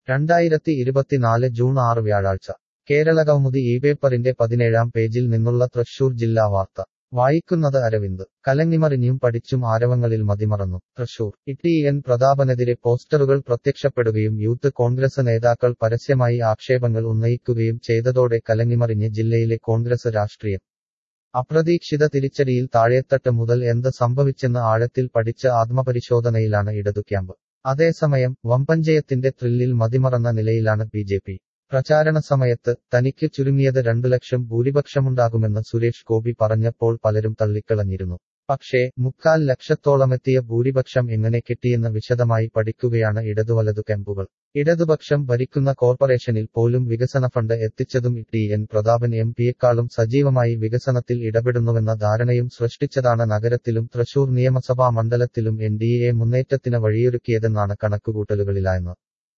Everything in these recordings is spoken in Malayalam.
രണ്ടായിരത്തി ഇരുപത്തിനാല് ജൂൺ ആറ് വ്യാഴാഴ്ച കേരളകൗമുദി ഈ പേപ്പറിന്റെ പതിനേഴാം പേജിൽ നിന്നുള്ള തൃശൂർ ജില്ലാ വാർത്ത വായിക്കുന്നത് അരവിന്ദ് കലങ്ങിമറിഞ്ഞും പഠിച്ചും ആരവങ്ങളിൽ മതിമറന്നു തൃശൂർ ഇട്ടി എൻ പ്രതാപനെതിരെ പോസ്റ്ററുകൾ പ്രത്യക്ഷപ്പെടുകയും യൂത്ത് കോൺഗ്രസ് നേതാക്കൾ പരസ്യമായി ആക്ഷേപങ്ങൾ ഉന്നയിക്കുകയും ചെയ്തതോടെ കലങ്ങിമറിഞ്ഞ് ജില്ലയിലെ കോൺഗ്രസ് രാഷ്ട്രീയം അപ്രതീക്ഷിത തിരിച്ചടിയിൽ താഴേത്തട്ട് മുതൽ എന്ത് സംഭവിച്ചെന്ന് ആഴത്തിൽ പഠിച്ച ആത്മപരിശോധനയിലാണ് ഇടതു ക്യാമ്പ് അതേസമയം വമ്പഞ്ചയത്തിന്റെ ത്രില്ലിൽ മതിമറന്ന നിലയിലാണ് ബി ജെ പി പ്രചാരണ സമയത്ത് തനിക്ക് ചുരുങ്ങിയത് രണ്ടു ലക്ഷം ഭൂരിപക്ഷമുണ്ടാകുമെന്ന് സുരേഷ് ഗോപി പറഞ്ഞപ്പോൾ പലരും തള്ളിക്കളഞ്ഞിരുന്നു പക്ഷേ മുക്കാൽ ലക്ഷത്തോളമെത്തിയ ഭൂരിപക്ഷം എങ്ങനെ കിട്ടിയെന്ന് വിശദമായി പഠിക്കുകയാണ് ഇടതുവലതു ക്യാമ്പുകൾ ഇടതുപക്ഷം ഭരിക്കുന്ന കോർപ്പറേഷനിൽ പോലും വികസന ഫണ്ട് എത്തിച്ചതും ടി എൻ പ്രതാപൻ എം പിയെക്കാളും സജീവമായി വികസനത്തിൽ ഇടപെടുന്നുവെന്ന ധാരണയും സൃഷ്ടിച്ചതാണ് നഗരത്തിലും തൃശൂർ നിയമസഭാ മണ്ഡലത്തിലും എൻ ഡി എ മുന്നേറ്റത്തിന് വഴിയൊരുക്കിയതെന്നാണ് കണക്കുകൂട്ടലുകളിലായെന്ന്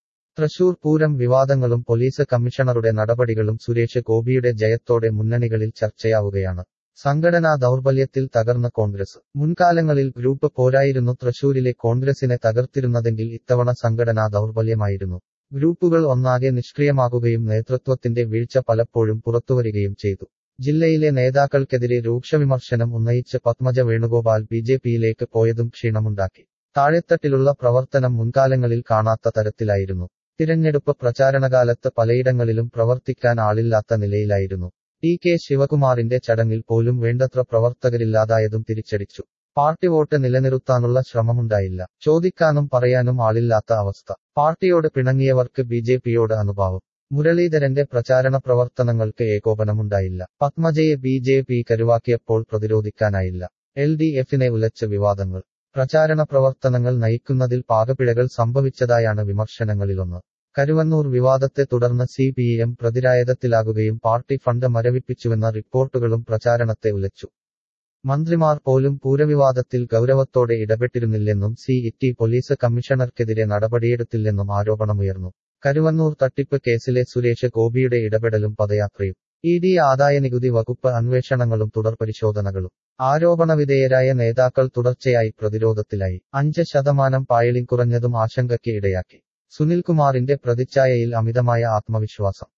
തൃശൂർ പൂരം വിവാദങ്ങളും പോലീസ് കമ്മീഷണറുടെ നടപടികളും സുരേഷ് ഗോപിയുടെ ജയത്തോടെ മുന്നണികളിൽ ചർച്ചയാവുകയാണ് സംഘടനാ ദൗർബല്യത്തിൽ തകർന്ന കോൺഗ്രസ് മുൻകാലങ്ങളിൽ ഗ്രൂപ്പ് പോരായിരുന്നു തൃശൂരിലെ കോൺഗ്രസിനെ തകർത്തിരുന്നതെങ്കിൽ ഇത്തവണ സംഘടനാ ദൗർബല്യമായിരുന്നു ഗ്രൂപ്പുകൾ ഒന്നാകെ നിഷ്ക്രിയമാകുകയും നേതൃത്വത്തിന്റെ വീഴ്ച പലപ്പോഴും പുറത്തുവരികയും ചെയ്തു ജില്ലയിലെ നേതാക്കൾക്കെതിരെ രൂക്ഷവിമർശനം ഉന്നയിച്ച് പത്മജ വേണുഗോപാൽ ബി ജെ പിയിലേക്ക് പോയതും ക്ഷീണമുണ്ടാക്കി താഴെത്തട്ടിലുള്ള പ്രവർത്തനം മുൻകാലങ്ങളിൽ കാണാത്ത തരത്തിലായിരുന്നു തിരഞ്ഞെടുപ്പ് പ്രചാരണകാലത്ത് പലയിടങ്ങളിലും പ്രവർത്തിക്കാൻ ആളില്ലാത്ത നിലയിലായിരുന്നു ടി കെ ശിവകുമാറിന്റെ ചടങ്ങിൽ പോലും വേണ്ടത്ര പ്രവർത്തകരില്ലാതായതും തിരിച്ചടിച്ചു പാർട്ടി വോട്ട് നിലനിർത്താനുള്ള ശ്രമമുണ്ടായില്ല ചോദിക്കാനും പറയാനും ആളില്ലാത്ത അവസ്ഥ പാർട്ടിയോട് പിണങ്ങിയവർക്ക് ബി ജെ പിയോട് അനുഭാവം മുരളീധരന്റെ പ്രചാരണ പ്രവർത്തനങ്ങൾക്ക് ഏകോപനമുണ്ടായില്ല പത്മജയെ ബി ജെ പി കരുവാക്കിയപ്പോൾ പ്രതിരോധിക്കാനായില്ല എൽ ഡി എഫിനെ ഉലച്ച വിവാദങ്ങൾ പ്രചാരണ പ്രവർത്തനങ്ങൾ നയിക്കുന്നതിൽ പാകപ്പിഴകൾ സംഭവിച്ചതായാണ് വിമർശനങ്ങളിലൊന്ന് കരുവന്നൂർ വിവാദത്തെ തുടർന്ന് സി പി എം പ്രതിരായതത്തിലാകുകയും പാർട്ടി ഫണ്ട് മരവിപ്പിച്ചുവെന്ന റിപ്പോർട്ടുകളും പ്രചാരണത്തെ ഉലച്ചു മന്ത്രിമാർ പോലും പൂരവിവാദത്തിൽ ഗൗരവത്തോടെ ഇടപെട്ടിരുന്നില്ലെന്നും സി ഇറ്റി പോലീസ് കമ്മീഷണർക്കെതിരെ നടപടിയെടുത്തില്ലെന്നും ആരോപണമുയർന്നു കരുവന്നൂർ തട്ടിപ്പ് കേസിലെ സുരേഷ് ഗോപിയുടെ ഇടപെടലും പദയാത്രയും ഇ ഡി ആദായനികുതി വകുപ്പ് അന്വേഷണങ്ങളും തുടർപരിശോധനകളും ആരോപണവിധേയരായ നേതാക്കൾ തുടർച്ചയായി പ്രതിരോധത്തിലായി അഞ്ച് ശതമാനം പായലിംഗ് കുറഞ്ഞതും ആശങ്കയ്ക്ക് ഇടയാക്കി സുനിൽകുമാറിന്റെ പ്രതിച്ഛായയിൽ അമിതമായ ആത്മവിശ്വാസം